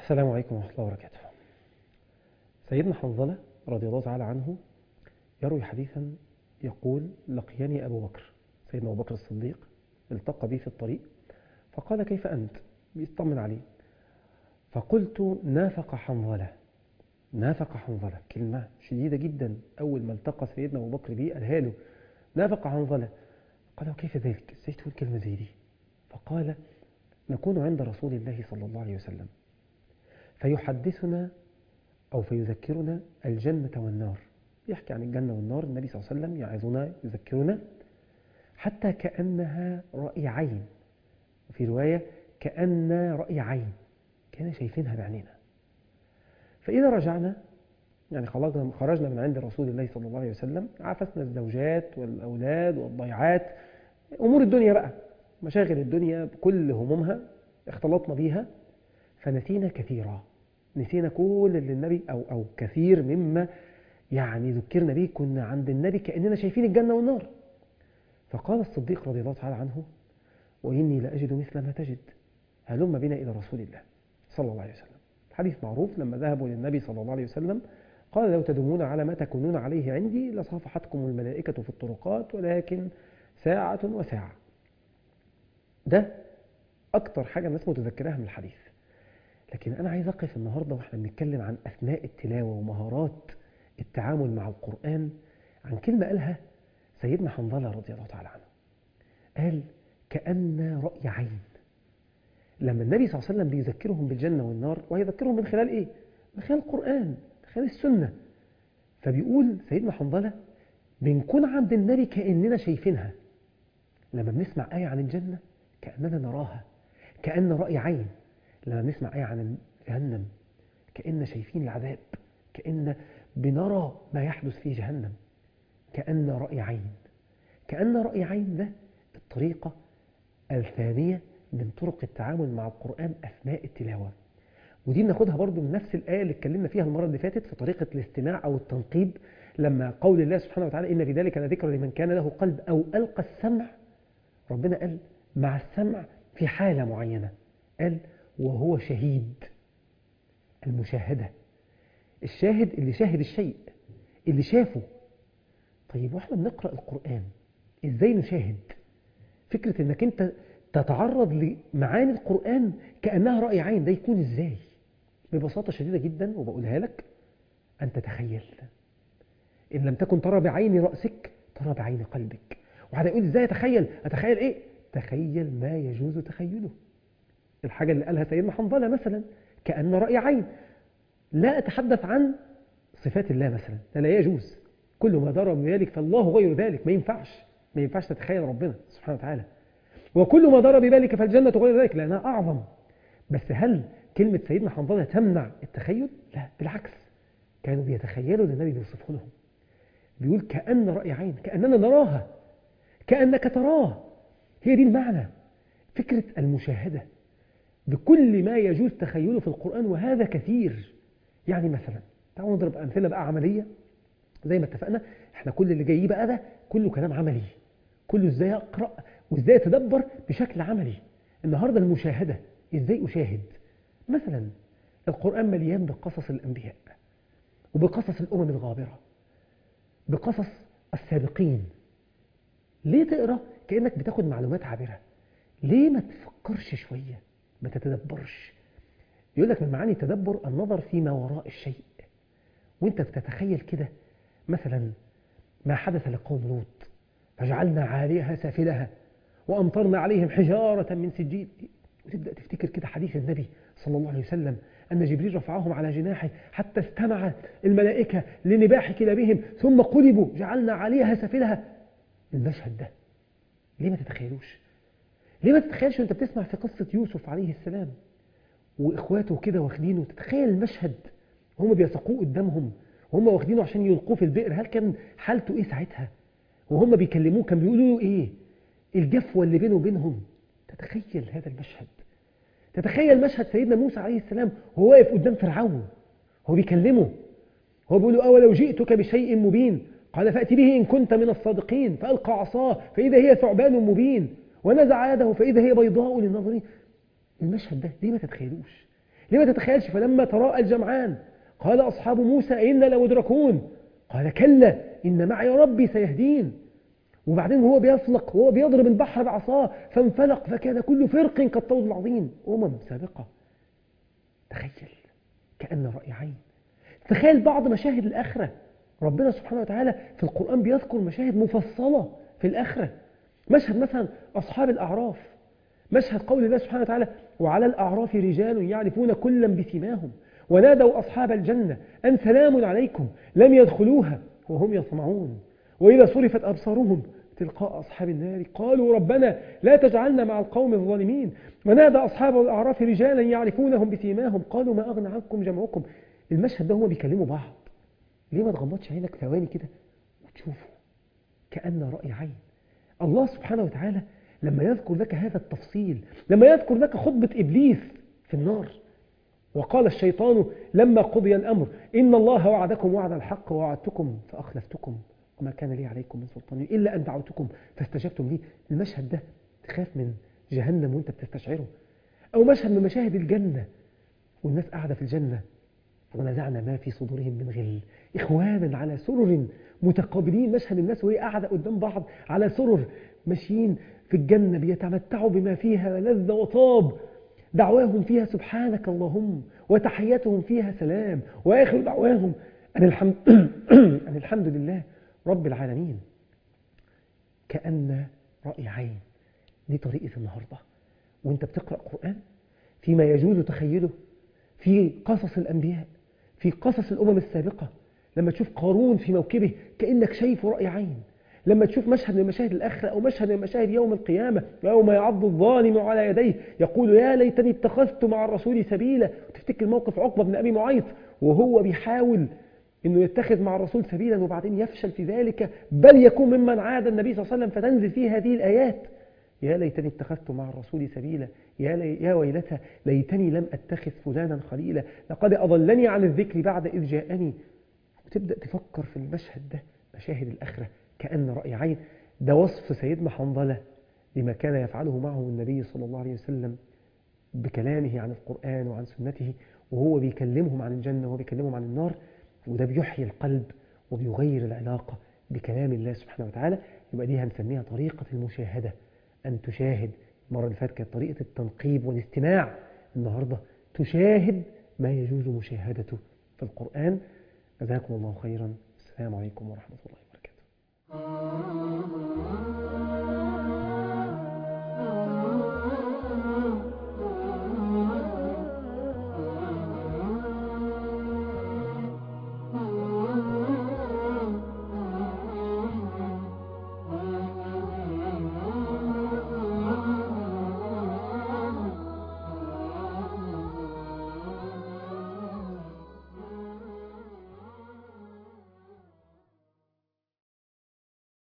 السلام عليكم ورحمة الله وبركاته سيدنا حنظلة رضي الله تعالى عنه يروي حديثا يقول لقيني أبو بكر سيدنا أبو بكر الصديق التقى بي في الطريق فقال كيف أنت بيطمن عليه فقلت نافق حنظلة نافق حنظلة كلمة شديدة جدا أول ما التقى سيدنا أبو بكر بي قالها له نافق حنظلة قال وكيف ذلك ازاي تقول كلمة زي دي فقال نكون عند رسول الله صلى الله عليه وسلم فيحدثنا أو فيذكرنا الجنة والنار يحكي عن الجنة والنار النبي صلى الله عليه وسلم يعظنا يذكرنا حتى كأنها رأي عين وفي رواية كأن رأي عين كان شايفينها بعينينا فإذا رجعنا يعني خرجنا من عند رسول الله صلى الله عليه وسلم عافسنا الزوجات والأولاد والضيعات أمور الدنيا بقى مشاغل الدنيا بكل همومها اختلطنا بيها فنسينا كثيرا نسينا كل اللي النبي أو, أو كثير مما يعني ذكرنا به كنا عند النبي كأننا شايفين الجنة والنار فقال الصديق رضي الله تعالى عنه وإني لأجد مثل ما تجد هلم بنا إلى رسول الله صلى الله عليه وسلم حديث معروف لما ذهبوا للنبي صلى الله عليه وسلم قال لو تدومون على ما تكونون عليه عندي لصافحتكم الملائكة في الطرقات ولكن ساعة وساعة ده أكتر حاجة الناس متذكراها من الحديث لكن أنا عايز أقف النهاردة وإحنا بنتكلم عن أثناء التلاوة ومهارات التعامل مع القرآن عن كلمة قالها سيدنا حنظلة رضي الله تعالى عنه قال كأن رأي عين لما النبي صلى الله عليه وسلم بيذكرهم بالجنة والنار وهيذكرهم من خلال إيه؟ من خلال القرآن من خلال السنة فبيقول سيدنا حنظلة بنكون عند النبي كأننا شايفينها لما بنسمع آية عن الجنة كأننا نراها كأن رأي عين لما بنسمع آية عن جهنم كأن شايفين العذاب كأن بنرى ما يحدث في جهنم كأن رأي عين كأن رأي عين ده الطريقة الثانية من طرق التعامل مع القرآن أثناء التلاوة ودي بناخدها برضو من نفس الآية اللي اتكلمنا فيها المرة اللي فاتت في طريقة الاستماع أو التنقيب لما قول الله سبحانه وتعالى إن في ذلك لذكر لمن كان له قلب أو ألقى السمع ربنا قال مع السمع في حالة معينة قال وهو شهيد المشاهدة الشاهد اللي شاهد الشيء اللي شافه طيب واحنا بنقرأ القرآن ازاي نشاهد فكرة انك انت تتعرض لمعاني القرآن كأنها رأي عين ده يكون ازاي ببساطة شديدة جدا وبقولها لك أن تتخيل إن لم تكن ترى بعين رأسك ترى بعين قلبك وهذا يقول ازاي اتخيل اتخيل ايه تخيل ما يجوز تخيله الحاجة اللي قالها سيدنا حنظلة مثلا كأن رأي عين لا أتحدث عن صفات الله مثلا ده لا يجوز كل ما ضرب من ذلك فالله غير ذلك ما ينفعش ما ينفعش تتخيل ربنا سبحانه وتعالى وكل ما ضرب بذلك فالجنة غير ذلك لأنها أعظم بس هل كلمة سيدنا حنظلة تمنع التخيل؟ لا بالعكس كانوا بيتخيلوا النبي بيوصفه لهم بيقول كأن رأي عين كأننا نراها كأنك تراه هي دي المعنى فكرة المشاهدة بكل ما يجوز تخيله في القرآن وهذا كثير يعني مثلا تعالوا نضرب أمثلة بقى عملية زي ما اتفقنا احنا كل اللي جاي بقى ده كله كلام عملي كله ازاي اقرأ وازاي اتدبر بشكل عملي النهاردة المشاهدة ازاي اشاهد مثلا القرآن مليان بقصص الأنبياء وبقصص الأمم الغابرة بقصص السابقين ليه تقرأ كأنك بتاخد معلومات عابرة ليه ما تفكرش شوية ما تتدبرش يقول لك من معاني التدبر النظر فيما وراء الشيء وانت بتتخيل كده مثلا ما حدث لقوم لوط فجعلنا عاليها سافلها وأمطرنا عليهم حجارة من سجيل وتبدأ تفتكر كده حديث النبي صلى الله عليه وسلم أن جبريل رفعهم على جناحه حتى استمعت الملائكة لنباح كلابهم ثم قلبوا جعلنا عليها سافلها المشهد ده ليه ما تتخيلوش ليه ما تتخيلش وانت بتسمع في قصة يوسف عليه السلام واخواته كده واخدينه تتخيل المشهد هم بيسقوه قدامهم وهم واخدينه عشان يلقوه في البئر هل كان حالته ايه ساعتها وهم بيكلموه كان بيقولوا له ايه الجفوة اللي بينه وبينهم تتخيل هذا المشهد تتخيل مشهد سيدنا موسى عليه السلام وهو واقف قدام فرعون هو بيكلمه هو بيقول له أولو جئتك بشيء مبين قال فأتي به إن كنت من الصادقين فألقى عصاه فإذا هي ثعبان مبين ونزع يده فإذا هي بيضاء للناظرين المشهد ده ليه ما تتخيلوش ليه ما تتخيلش فلما تراءى الجمعان قال أصحاب موسى إنا لمدركون قال كلا إن معي ربي سيهدين وبعدين وهو بيفلق وهو بيضرب البحر بعصاه فانفلق فكان كل فرق كالطود العظيم أمم سابقة تخيل كأن رأي عين تخيل بعض مشاهد الآخرة ربنا سبحانه وتعالى في القرآن بيذكر مشاهد مفصلة في الآخرة مشهد مثلا أصحاب الأعراف مشهد قول الله سبحانه وتعالى وعلى الأعراف رجال يعرفون كلا بسيماهم ونادوا أصحاب الجنة أن سلام عليكم لم يدخلوها وهم يطمعون وإذا صرفت أبصارهم تلقاء أصحاب النار قالوا ربنا لا تجعلنا مع القوم الظالمين ونادى أصحاب الأعراف رجالا يعرفونهم بسيماهم قالوا ما أغنى عنكم جمعكم المشهد ده هما بيكلموا بعض ليه ما تغمضش عينك ثواني كده وتشوفه كأن رأي عين الله سبحانه وتعالى لما يذكر لك هذا التفصيل لما يذكر لك خطبة إبليس في النار وقال الشيطان لما قضي الأمر إن الله وعدكم وعد الحق ووعدتكم فأخلفتكم وما كان لي عليكم من سلطان إلا أن دعوتكم فاستجبتم لي المشهد ده تخاف من جهنم وانت بتستشعره أو مشهد من مشاهد الجنة والناس قاعدة في الجنة ونزعنا ما في صدورهم من غل إخوانا على سرر متقابلين مشهد الناس وهي قاعدة قدام بعض على سرر ماشيين في الجنة بيتمتعوا بما فيها لذ وطاب دعواهم فيها سبحانك اللهم وتحياتهم فيها سلام وآخر دعواهم أن الحمد, أن الحمد لله رب العالمين كأن رأي عين دي طريقة النهاردة وانت بتقرأ قرآن فيما يجوز تخيله في قصص الأنبياء في قصص الأمم السابقة لما تشوف قارون في موكبه كأنك شايفه رأي عين لما تشوف مشهد من مشاهد الآخرة أو مشهد من مشاهد يوم القيامة يوم يعض الظالم على يديه يقول يا ليتني اتخذت مع الرسول سبيلا وتفتكر موقف عقبة بن أبي معيط وهو بيحاول انه يتخذ مع الرسول سبيلا وبعدين يفشل في ذلك بل يكون ممن عاد النبي صلى الله عليه وسلم فتنزل فيه هذه الآيات يا ليتني اتخذت مع الرسول سبيلا يا, لي يا ويلتى ليتني لم أتخذ فلانا خليلا لقد أضلني عن الذكر بعد إذ جاءني وتبدأ تفكر في المشهد ده مشاهد الآخرة كأن رأي عين ده وصف سيدنا حنظلة لما كان يفعله معه النبي صلى الله عليه وسلم بكلامه عن القرآن وعن سنته وهو بيكلمهم عن الجنة وهو بيكلمهم عن النار وده بيحيي القلب وبيغير العلاقة بكلام الله سبحانه وتعالى يبقى دي هنسميها طريقة المشاهدة أن تشاهد المرة اللي فاتت كانت طريقة التنقيب والاستماع النهاردة تشاهد ما يجوز مشاهدته في القرآن جزاكم الله خيرا السلام عليكم ورحمة الله وبركاته